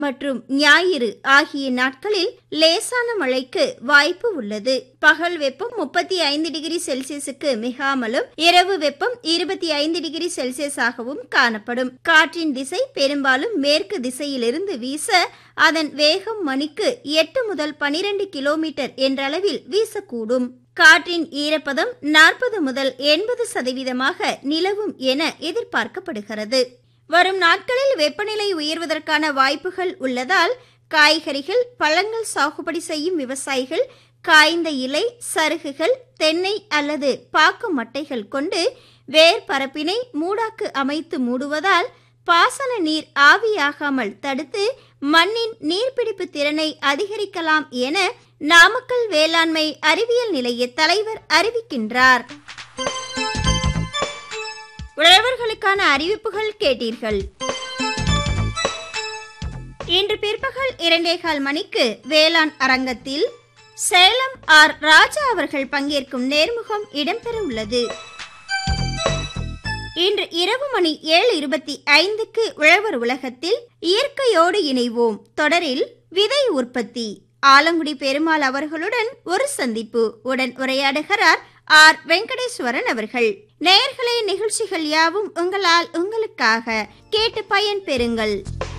மற்றும் ஞாயிறு ஆகிய நாட்களில் லேசான மழைக்கு வாய்ப்பு உள்ளது பகல் வெப்பம் முப்பத்தி ஐந்து டிகிரி செல்சியஸுக்கு மிகாமலும் இரவு வெப்பம் இருபத்தி ஐந்து டிகிரி செல்சியஸாகவும் காணப்படும் காற்றின் திசை பெரும்பாலும் மேற்கு திசையிலிருந்து வீச அதன் வேகம் மணிக்கு எட்டு முதல் பனிரெண்டு கிலோமீட்டர் என்றளவில் வீசக்கூடும் காற்றின் ஈரப்பதம் நாற்பது முதல் எண்பது சதவீதமாக நிலவும் என எதிர்பார்க்கப்படுகிறது வரும் நாட்களில் வெப்பநிலை உயர்வதற்கான வாய்ப்புகள் உள்ளதால் காய்கறிகள் பழங்கள் சாகுபடி செய்யும் விவசாயிகள் காய்ந்த இலை சருகுகள் தென்னை அல்லது பாக்கு மட்டைகள் கொண்டு வேர் பரப்பினை மூடாக்கு அமைத்து மூடுவதால் பாசன நீர் ஆவியாகாமல் தடுத்து மண்ணின் நீர்பிடிப்பு திறனை அதிகரிக்கலாம் என நாமக்கல் வேளாண்மை அறிவியல் நிலைய தலைவர் அறிவிக்கின்றார் உழவர்களுக்கான அறிவிப்புகள் கேட்டீர்கள் இன்று பிற்பகல் இரண்டேகால் மணிக்கு வேளாண் அரங்கத்தில் சேலம் ஆர் ராஜா அவர்கள் பங்கேற்கும் நேர்முகம் இடம்பெற உள்ளது இன்று இரவு மணி ஏழு இருபத்தி ஐந்துக்கு உழவர் உலகத்தில் இயற்கையோடு இணைவோம் தொடரில் விதை உற்பத்தி ஆலங்குடி பெருமாள் அவர்களுடன் ஒரு சந்திப்பு உடன் உரையாடுகிறார் ஆர் வெங்கடேஸ்வரன் அவர்கள் நேயர்களே நிகழ்ச்சிகள் யாவும் உங்களால் உங்களுக்காக கேட்டு பயன் பெறுங்கள்